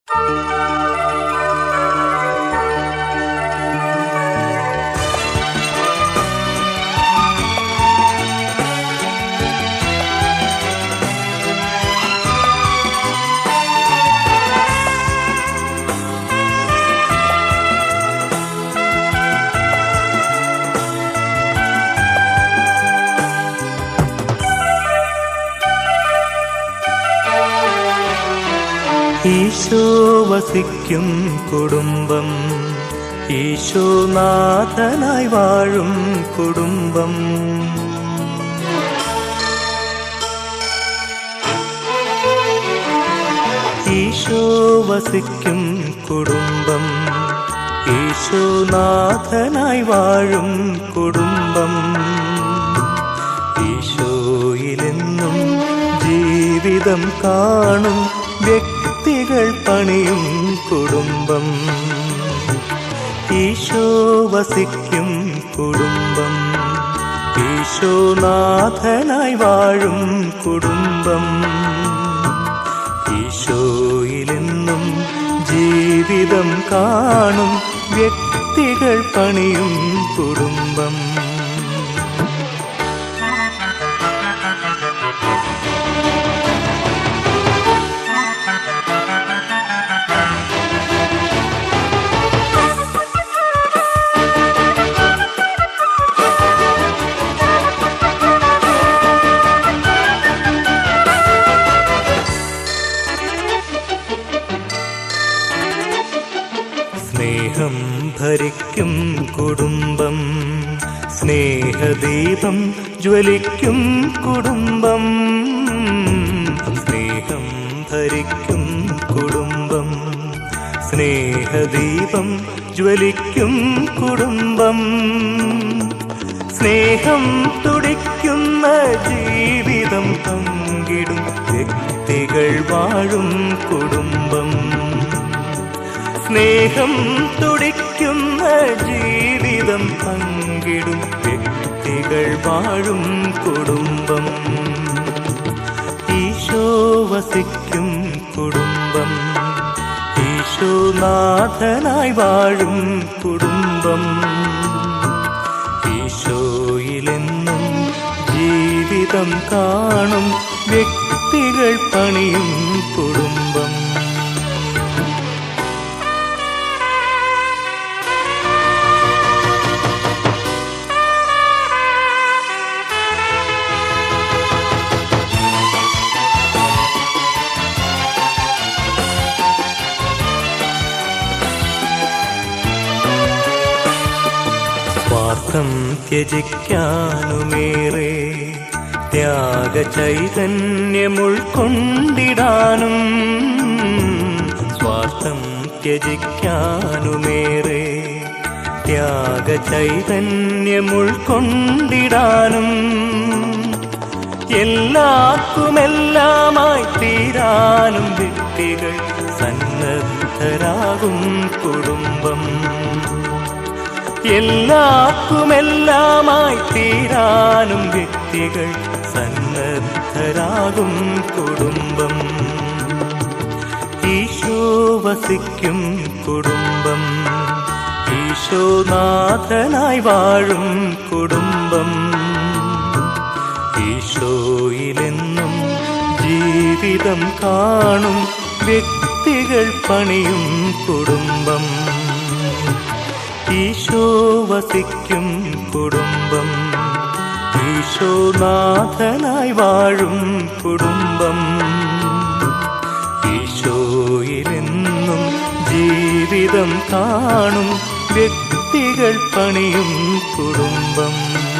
ഈശോ വസിക്കും കുടുംബം ഈശോനാഥനായി വാഴും കുടുംബം ഈശോ വസിക്കും കുടുംബം ഈശോനാഥനായി വാഴും കുടുംബം ഈശോയിലെന്നും ജീവിതം കാണും വ്യക്തികൾ പണിയും കുടുംബം ഈശോ വസിക്കും കുടുംബം ഈശോനാഥനായി വാഴും കുടുംബം ഈശോയിലെന്നും ജീവിതം കാണും വ്യക്തികൾ പണിയും കുടുംബം സ്നേഹം ഭരിക്കും കുടുംബം സ്നേഹദീപം ജ്വലിക്കും കുടുംബം സ്നേഹം ഭരിക്കും കുടുംബം സ്നേഹദീപം ജ്വലിക്കും കുടുംബം സ്നേഹം തുടിക്കുന്ന ജീവിതം പങ്കിടും വ്യക്തികൾ വാഴും കുടുംബം സ്നേഹം തുടിക്കുന്ന ജീവിതം പങ്കിടും വ്യക്തികൾ വാഴും കുടുംബം ഈശോ വസിക്കും കുടുംബം ഈശോനാഥനായി വാഴും കുടുംബം ഈശോയിലെന്നും ജീവിതം കാണും വ്യക്തികൾ പണിയും കുടുംബം സ്വാർത്ഥം ത്യജിക്കാനുമേറെ ത്യാഗ ചൈതന്യമുൾക്കൊണ്ടിടാനും സ്വാർത്ഥം ത്യജിക്കാനുമേറെ ത്യാഗ ചൈതന്യമുൾക്കൊണ്ടിടാനും എല്ലാവർക്കുമെല്ലാമായി തീരാനും വ്യക്തികൾ സന്നദ്ധരാകും കുടുംബം എല്ലാവർക്കുമെല്ലാമായി തീരാനും വ്യക്തികൾ സന്നദ്ധരാകും കുടുംബം ഈശോ വസിക്കും കുടുംബം ഈശോനാഥനായി വാഴും കുടുംബം ഈശോയിലെന്നും ജീവിതം കാണും വ്യക്തികൾ പണിയും കുടുംബം ഈശോ വസിക്കും കുടുംബം ഈശോനാഥനായി വാഴും കുടുംബം ഈശോയിലെന്നും ജീവിതം കാണും വ്യക്തികൾ പണിയും കുടുംബം